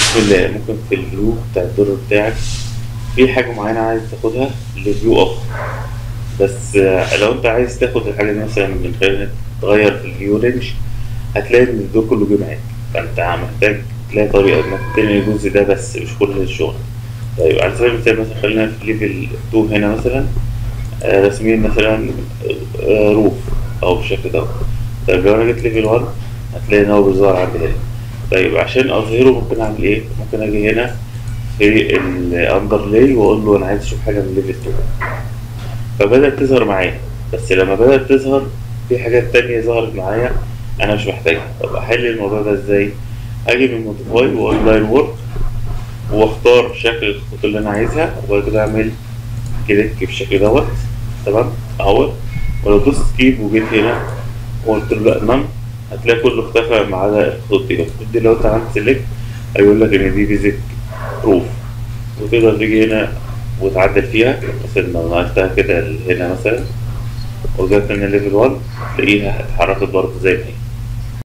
في ال- ممكن في الفيو بتاع الدور بتاعك في حاجة معينة عايز تاخدها لفيو آخر بس آه، لو أنت عايز تاخد الحاجة دي مثلا من خلال إنك تغير في الفيو رينج هتلاقي إن الدور كله جه معاك فأنت محتاج تلاقي طريقة إنك تنقل الجزء ده بس مش كل الشغل طيب على سبيل المثال مثلا خلينا في ليفل 2 هنا مثلا آه، راسمين مثلا آه، روف أو بالشكل ده طيب لو أنا جيت ليفل 1 هتلاقي إن هو بيظهر عندي هنا طيب عشان أظهره ممكن أعمل إيه؟ ممكن أجي هنا في الأندرلاي وأقول له أنا عايز أشوف حاجة من ليفل 2 فبدأت تظهر معايا بس لما بدأت تظهر في حاجات تانية ظهرت معايا أنا مش محتاجها طب أحل الموضوع ده إزاي؟ أجي من موديفاي وأقول لاين وورك واختار شكل الخطوط اللي انا عايزها وبعد كده اعمل كليك بالشكل دوت تمام اهو ولو دوست سكيب وجيت هنا وقلت له لا نن هتلاقي كله اختفى ما عدا الخطوط دي الخطوط دي لو انت عملت سيلكت هيقول لك ان دي بيزك بروف وتقدر تيجي هنا وتعدل فيها مثلا لو نقلتها كده هنا مثلا وجبت من ليفل 1 تلاقيها اتحركت برضه زي ما هي